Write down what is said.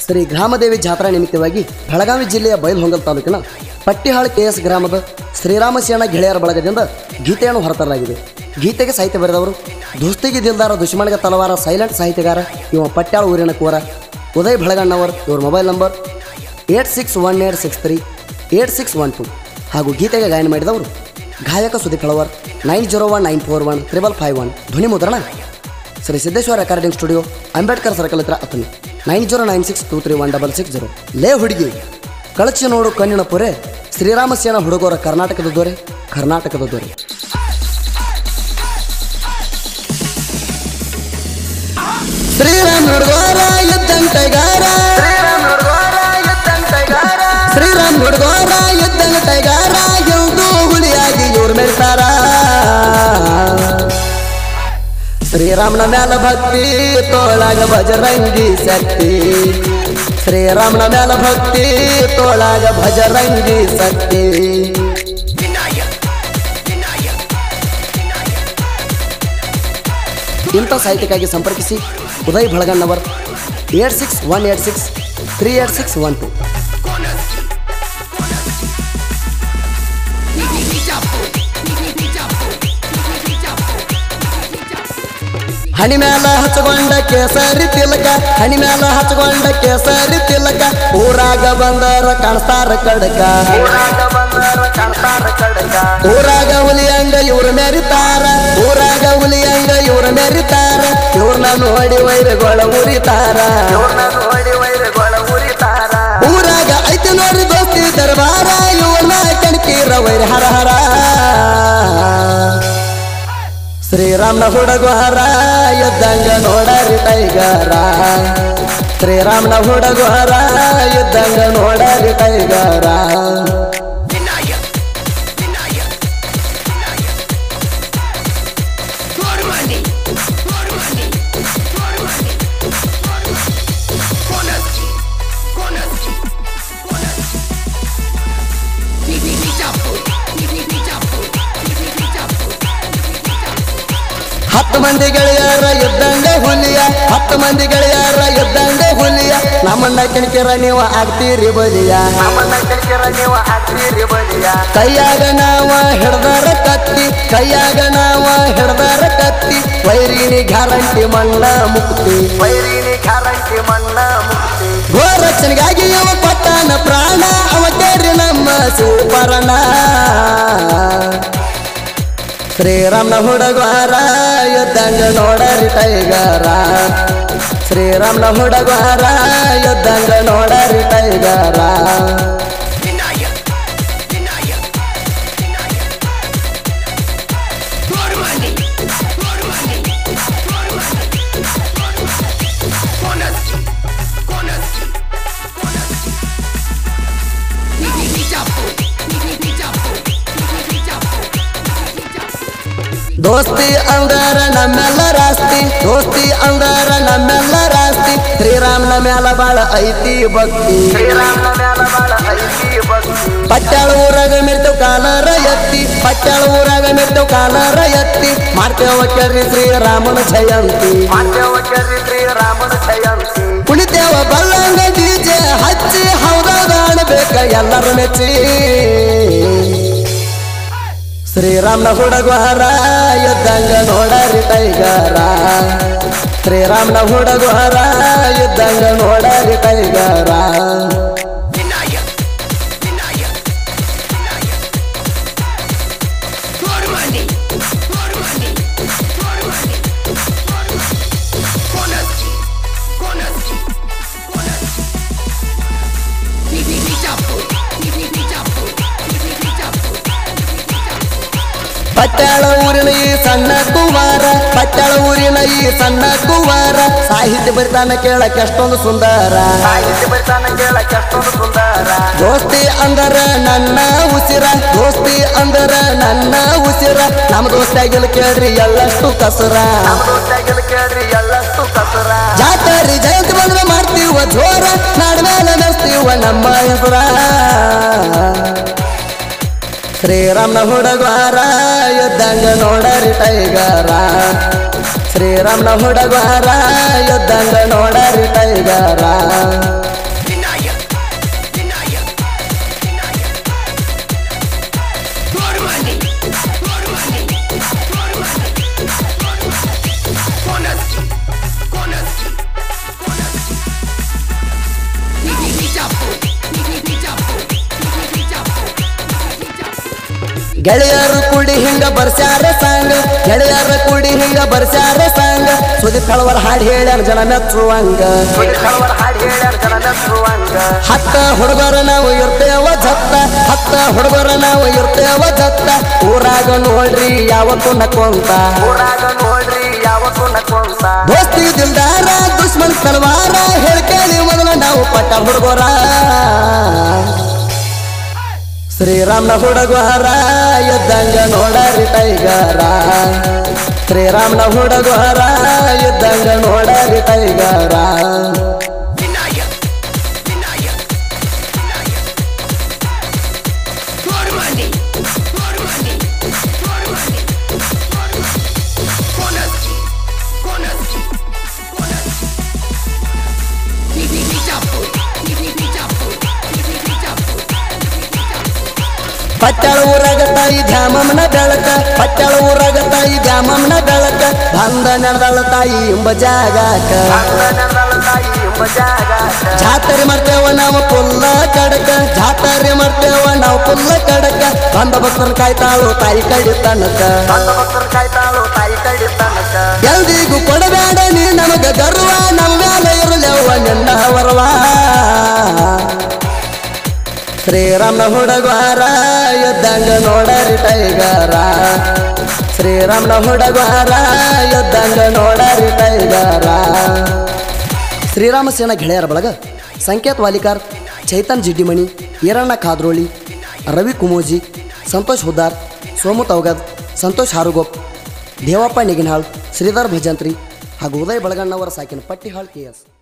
ಶ್ರೀ ಗ್ರಾಮದೇವಿ ಜಾತ್ರಾ ನಿಮಿತ್ತವಾಗಿ ಬೆಳಗಾವಿ ಜಿಲ್ಲೆಯ ಬೈಲಹೊಂಗಲ್ ತಾಲೂಕಿನ ಪಟ್ಟಿಹಾಳ್ ಕೆ ಎಸ್ ಗ್ರಾಮದ ಶ್ರೀರಾಮಸೇನ ಗೆಳೆಯರ ಬಳಗದಿಂದ ಗೀತೆಯನ್ನು ಹೊರತರಲಾಗಿದೆ ಗೀತೆಗೆ ಸಾಹಿತ್ಯ ಬರೆದವರು ದೋಸ್ತಿಗೆ ದಿಲ್ದಾರ ದುಶ್ಮನಿಗೆ ತಲವಾರ ಸೈಲೆಂಟ್ ಸಾಹಿತ್ಯಗಾರ ಇವ ಪಟ್ಯಾಳ ಊರಿನ ಕುವರ ಉದಯ್ ಬೆಳಗಣ್ಣವರ್ ಇವ್ರ mobile number eight six one eight six three eight six one two ಹಾಗೂ ಗೀತೆಗೆ ಗಾಯನ ಮಾಡಿದವರು ಗಾಯಕ Sudeep Halavar nine zero one nine four one triple five one ಧ್ವನಿ ಮುದ್ರಣ Shri Siddeshwara recording studio Ambedkar circle ಹತ್ರ Athani nine zero nine six two three one double six zero ಲೇ ಹುಡುಗಿ ಕಳಚಿ ನೋಡು ಕಣ್ಣಿನ ಪೊರೆ ಶ್ರೀರಾಮಸೇನ ಹುಡುಗರ ಕರ್ನಾಟಕದ ದೊರೆ ಕರ್ನಾಟಕದ ದೊರೆ ಶ್ರೀರಾಮ್ ಹುಡುಗರ ಯುದ್ಧಂಟಗಾರ ಶ್ರೀರಾಮ್ ಹುಡುಗರ ಯುದ್ಧಂಟಗಾರ ಎಂದು ಹುಲಿಯಾಗಿ ಇವ್ರು ಮೆಲ್ತಾರ ಶ್ರೀರಾಮನ ಮ್ಯಾಲ ಭಕ್ತಿ ತೋಳಾಗ ಭಜರಂಗಿ ಶಕ್ತಿ ಶ್ರೀರಾಮನ ಮ್ಯಾಲ ಭಕ್ತಿ ತೋಳಾಗ ಭಜರಂಗಿ ಶಕ್ತಿ ಇಂಥ ಸಾಹಿತ್ಯಕ್ಕಾಗಿ ಸಂಪರ್ಕಿಸಿ Uday Balagannavar eight six one eight six three eight six one two ಹಣಿ ಮ್ಯಾಲ ಹಚ್ಚಗೊಂಡ ಕೇಸರಿ ತಿಲಕ ಹಣಿ ಮ್ಯಾಲ ಹಚ್ಚಗೊಂಡ ಕೇಸರಿ ತಿಲಕ ಊರಾಗ ಬಂದರ ಕಾಣಿಸ್ತಾರ ಕಡಕ ಊರಾಗ ಹುಲಿಯಂಗ ಇವ್ರ ಮೆರಿತಾರ ಊರಾಗ ಹುಲಿಯಂಗ ಇವ್ರ ಮೆರಿತಾರ ಇವ್ರನ್ನ ನೋಡಿ ವೈರಗೊಳ ಉರಿತಾರ ಊರಾಗ ಐತೆ ನೋಡಿ ದೋಸ್ತಿ ದರ್ಬಾರ ಇವ್ರನ್ನ ಕಣ್ಕೀರ ವೈರ ಹರ ಹರ ಶ್ರೀರಾಮ್ನ ಹುಡುಗರ ಯುದ್ಧಂಗ ನೋಡರಿ ಟೈಗರ ಶ್ರೀರಾಮ್ನ ಹುಡುಗರ ಯುದ್ಧಂಗ ನೋಡರಿ ಟೈಗರ ಹತ್ತು ಮಂದಿ ಗೆಳೆಯರ ಯುದ್ಧಂಗ ಹುಲಿಯ ಹತ್ತು ಮಂದಿ ಗೆಳೆಯರ ಯುದ್ಧಂಗ ಹುಲಿಯ ನಮ್ಮನ್ನ ಕಿಣಕಿರ ನೀವು ಆಗ್ತೀರಿ ಬಲಿಯ ಕೈಯಾಗ ನಾವ ಹಿಡ್ದಾರ ಕತ್ತಿ ಕೈಯಾಗ ನಾವ ಹಿಡ್ದಾರ ಕತ್ತಿ ವೈರಿನಿ ಗ್ಯಾರಂಟಿ ಮಣ್ಣ ಮುಕ್ತಿ ಗೋರಕ್ಷಣೆಗಾಗಿ ಅವ ಪಟ್ಟನ ಪ್ರಾಣ ಅವ ಕೇರಿ ನಮ್ಮ ಸೂಪರಣ ಶ್ರೀರಾಮ್ನ ಹುಡುಗರ ಯುದ್ಧಂಗ ನೋಡರಿ ಟೈಗರ ಶ್ರೀರಾಮ್ನ ಹುಡುಗರ ಯುದ್ಧಂಗ ನೋಡರಿ ಟೈಗರ ದೋಸ್ತಿ ಅಂದರ ನಮ್ಮೆಲ್ಲರ ಆಸ್ತಿ ದೋಸ್ತಿ ಅಂದರ ನಮ್ಮೆಲ್ಲರ ಆಸ್ತಿ ಶ್ರೀರಾಮ್ನ ಮ್ಯಾಲ ಬಾಳ ಐತಿ ಭಕ್ತಿ ಪಟ್ಟಾಳ ಊರಾಗ ಮೆರ್ತವ್ ಕಾಲರ ಎತ್ತಿ ಪಟ್ಟಾಳ ಊರಾಗ ಮೆರ್ತವ್ ಕಾಲರ ಎತ್ತಿ ಮಾಡ್ತೇವ ಕೇಳ್ರಿ ಶ್ರೀರಾಮನ ಜಯಂತಿ ಕುಣಿತೇವ ಬಲ್ಲಂಗ ಡಿಜೆ ಹಚ್ಚಿ ಹೌದಾದ ಆಡ್ಬೇಕ ಎಲ್ಲರೂ ಮೆಚ್ಚಿ ಶ್ರೀರಾಮ್ನ ಹುಡುಗರ ಯುದ್ಧಂಗ ನೋಡರಿ ಟೈಗರ ಶ್ರೀರಾಮ್ನ ಹುಡುಗರ ಯುದ್ಧಂಗ ನೋಡರಿ ಟೈಗರ ಪಟ್ಟಾಳ ಊರಿನ ಈ ಸಣ್ಣ ಕುಮಾರ ಪಟ್ಟಾಳ ಊರಿನ ಈ ಸಣ್ಣ ಕುಮಾರ ಸಾಹಿತ್ಯ ಬರಿತಾನ ಕೇಳಕ್ಕೆ ಅಷ್ಟೊಂದು ಸುಂದರ ದೋಸ್ತಿ ಅಂದರ ನನ್ನ ಉಸಿರ ದೋಸ್ತಿ ಅಂದರ ನನ್ನ ಉಸಿರ ನಮ್ಮ ದೋಸ್ತಿಯಾಗಿಲ್ಲ ಕೇಳ್ರಿ ಎಲ್ಲಷ್ಟು ಕಸರ ಜಾತರಿ ಜಯಂತಿ ಬಂದ್ರೆ ಮಾಡ್ತೀವ ಜೋರ ನಾಡ್ಮೇಲೆ ನಡೆಸ್ತೀವ ನಮ್ಮ ಹೆಸರ ಶ್ರೀರಾಮ್ನ ಹುಡುಗರ ಯುದ್ಧಂಗ ನೋಡರಿ ಟೈಗರ ಶ್ರೀರಾಮ್ನ ಹುಡುಗರ ಯುದ್ಧಂಗ ನೋಡರಿ ಟೈಗರ ಗೆಳೆಯರು ಕೂಡಿ ಹಿಂಗ ಬರ್ಸ್ಯಾರ ಸಾಂಗ ಗೆಳೆಯರ ಕೂಡಿ ಹಿಂಗ ಬರ್ಸ್ಯಾರ ಸಾಂಗ ಸುದೀಪ್ ಕಳವರ ಹಾಡು ಹೇಳ್ಯಾರ ಜನ ಮೆಚ್ಚುವಂಗ ಹತ್ತ ಹುಡುಗರ ನಾವು ಇರ್ತೇವ ಜತ್ತ ಹತ್ತ ಹುಡುಗರ ನಾವು ಇರ್ತೇವ ಜತ್ತ ಊರಾಗ ನೋಡ್ರಿ ಯಾವತ್ತು ನಕ್ಕೊಂತ ದೋಸ್ತಿ ದಿಲ್ದಾರ ದುಶ್ಮನ್ ತಲವಾರ ಹೇಳ್ಕೇಳಿ ಮೊದಲ ನಾವು ಪಟ್ಟ ಹುಡುಗರ ಶ್ರೀರಾಮ್ನ ಹುಡುಗರ ಇದ್ದಂಗ ನೋಡರಿ ಟೈಗರ ಶ್ರೀರಾಮ್ನ ಹುಡುಗರ ಇದ್ದಂಗ ನೋಡರಿ ಟೈಗರ ಪಟ್ಟಳ ಊರಾಗ ತಾಯಿ ಧ್ಯಾಮಮ್ಮನ ಬೆಳಕ ಪಟ್ಟಳ ಊರಾಗ ತಾಯಿ ಧ್ಯಾಮಮ್ಮನ ಬೆಳಕ ಬಂದ ನಡೆದಳ ತಾಯಿ ಎಂಬ ಜಾಗಕ ಜಾತ್ರೆ ಮಾಡ್ತೇವ ನಾವು ಪುಲ್ಲ ಕಡಕ ಜಾತ್ರೆ ಮಾಡ್ತೇವ ನಾವು ಪುಲ್ಲ ಕಡಕ ಬಂದ ಭಕ್ತನ ಕಾಯ್ತಾಳು ತಾಯಿ ಕಡಿ ತನಕ ಎಲ್ದಿಗೂ ಕೊಡಬೇಡ ನೀ ನಮಗ ಗರ್ವ ನಮ್ಮ ಮೇಲೆ ಇರಲೆವ್ವ ನಿನ್ನ ವರವಾ ಶ್ರೀರಾಮ್ನ ಹುಡುಗಾರ ಯುದ್ಧಂಗ ನೋಡರಿ ಟೈಗರ ಶ್ರೀರಾಮ್ನ ಹುಡುಗಾರ ಯುದ್ಧಂಗ ನೋಡರಿ ಟೈಗರ ಶ್ರೀರಾಮ ಸೇನಾ ಗೆಳೆಯರ ಬಳಗ ಸಂಕೇತ್ ವಾಲಿಕಾರ್ ಚೈತನ್ ಜಿಡ್ಡಿಮಣಿ ಈರಣ್ಣ ಖಾದ್ರೋಳಿ ರವಿ ಕುಮೋಜಿ ಸಂತೋಷ್ ಹುದ್ದಾರ್ ಸೋಮು ತೌಗದ್ ಸಂತೋಷ್ ಹಾರುಗೋಪ್ ದೇವಪ್ಪ ನಿಗಿನ್ಹಾಳ್ ಶ್ರೀಧರ್ ಭಜಂತ್ರಿ ಹಾಗೂ ಉದಯ್ ಬಳಗಣ್ಣವರ ಸಾಕಿನ ಪಟ್ಟಿಹಾಳ್ ಕೆ ಎಸ್